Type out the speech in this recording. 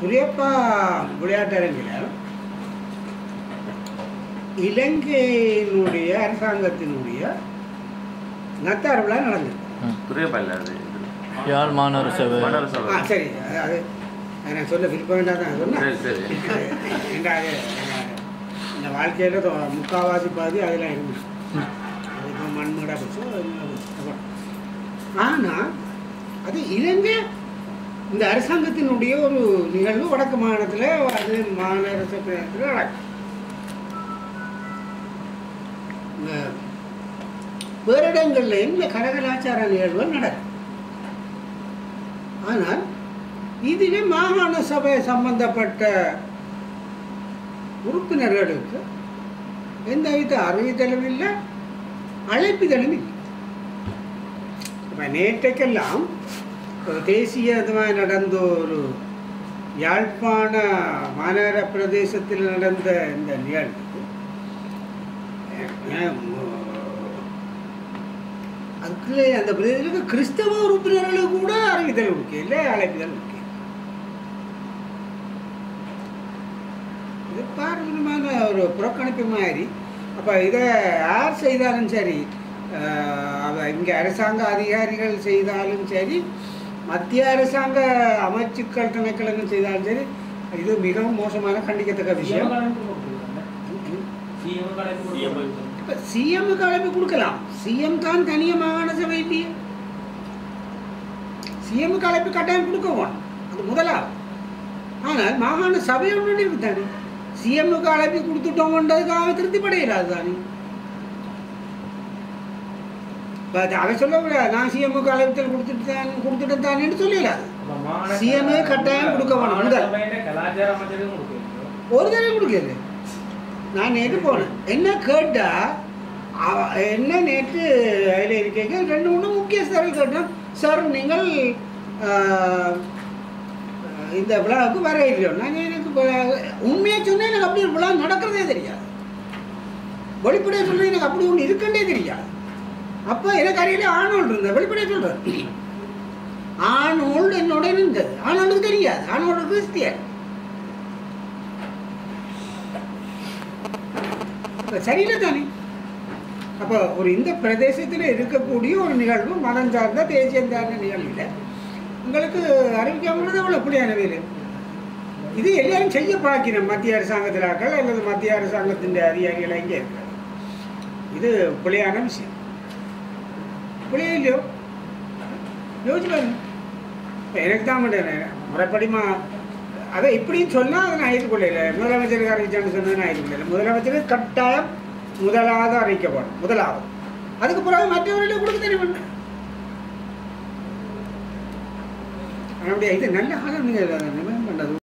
துரியப்பா விளையாட்டரங்கில் இலங்கையினுடைய அரசாங்கத்தினுடைய நத்தார் விழா நடந்தது துரியப்பா இல்ல அது யாழ் மாநகர சபை மன்னர் ஆ சபை சரி அது- அது நான் சொல்ல விருப்ப வேண்டாம் தான் சொன்னேன் சரி சரி ஏண்டா அது, இந்த வாழ்க்கையில் முக்காவாசி பாதி அதில் இருக்கு அது இப்போ மண்மூடா போச்சு ஆனால் அது இலங்கை இந்த அரசாங்கத்தினுடைய ஒரு நிகழ்வு வடக்கு மாநிலத்தில் அது மாநகர சபையத்தில் நடக்கும் இந்த வேறு இடங்கள்லையும் இந்த கரகலாச்சார நிகழ்வுகள் நடக்கும் ஆனால் இதிலே மாகாண சபை சம்பந்தப்பட்ட உறுப்பினர்களுக்கு எந்த வித அறிவித்தலும் இல்லை அழைப்பிதழும் இல்லை இப்போ நேற்றைக்கெல்லாம் ஒரு தேசிய இதுவாக நடந்த ஒரு யாழ்ப்பாண மாநகர பிரதேசத்தில் நடந்த இந்த நிகழ்வு ஏன், அதுக்குள்ள அந்த பிரதேசத்துக்கு கிறிஸ்தவ உறுப்பினர்களுக்கு கூட அறிவித்தல் கொடுக்க இல்லை அழைப்பிதழ் கொடுக்க இது பாரம்பரியமான ஒரு புறக்கணிப்பு மாதிரி அப்போ இதை யார் செய்தாலும் சரி இங்கே அரசாங்க அதிகாரிகள் செய்தாலும் சரி மத்திய அரசாங்க அமைச்சுக்கள் திணைக்களங்கள் செய்தாலும் சரி இது மிகவும் மோசமான கண்டிக்கத்தக்க விஷயம் இப்போ சிஎம்முக்கு அழைப்பு கொடுக்கலாம் சிஎம் தான் தனியாக மாகாண சபை இல்லையே சிஎம்முக்கு அழைப்பு கட்டாயம் கொடுக்கவும் அது முதலாவது ஆனால் மாகாண சபை ஒன்று இருக்கு தானே சிஎம்முக்கு அழைப்பு கொடுத்துட்டோம்ன்றதுக்காக திருப்திப்படையிடாது தானே இப்போ அது அவன் சொல்ல முடியாது நான் சிஎம்முக்கு அழைப்புதல் கொடுத்துட்டு தான் கொடுத்துட்டு தானேன்னு சொல்லிடாது CMA கட்டாயம் கொடுக்க வேணும், முதல். கலாச்சார அமைச்சருக்கு கொடுக்கணும் ஒரு தடவை கொடுக்கல நான் நேற்று போனேன் என்ன கேட்டா அவ- என்ன நேற்று அதில் இருக்கீங்க ரெண்டு மூணு முக்கியஸ்தர்கள் கேட்டோம் சார் நீங்கள் ஆஹ், இந்த விழாவுக்கு வர இல்லையோ நான் எனக்கு உண்மையாக சொன்னேன் எனக்கு அப்படி ஒரு விழா நடக்கிறதே தெரியாது வெளிப்படையாக சொல்ல எனக்கு அப்படி ஒன்று இருக்குன்னே தெரியாது அப்போ எனக்கு அருகில் ஆணோல் இருந்தது வெளிப்படையாக சொல்கிறேன் ஆணோல் என்னோட இருந்தது ஆணோலுக்கு தெரியாது ஆணோல் கிறிஸ்தியன் அப்ப சரியில்லை தானே அப்போ ஒரு இந்த பிரதேசத்தில் இருக்கக்கூடிய ஒரு நிகழ்வு மதம் சார்ந்த தேசியம் சார்ந்த நிகழ்வில் உங்களுக்கு அறிவிக்காமல் அவ்வளோ அப்படியான வேலை இது எல்லாரும் செய்ய பார்க்கணும் மத்திய அரசாங்கத்திலாக்கள் அல்லது மத்திய அரசாங்கத்தின் அதிகாரிகள் எங்கே இருக்கிறாங்க இது பிள்ளையான விஷயம் பிள்ளைய இல்லையோ யோசிச்சு பாருங்க இப்போ எனக்கு தான் மாட்டேன் முறைப்படிமா அதை இப்படின்னு சொன்னால் அதை நான் ஏற்றுக்கொள்ளல முதலமைச்சருக்கு அறிவிச்சான்னு சொன்னது நான் ஏற்றுக்கொள்ளல முதலமைச்சருக்கு கட்டாயம் முதலாவது அறிவிக்கப்படும் முதலாவது அதுக்கு பிறகு மற்றவர்களுக்கு கொடுக்க தெரியும் நம்முடைய இது நல்ல காலம் நீங்கள் பண்ணது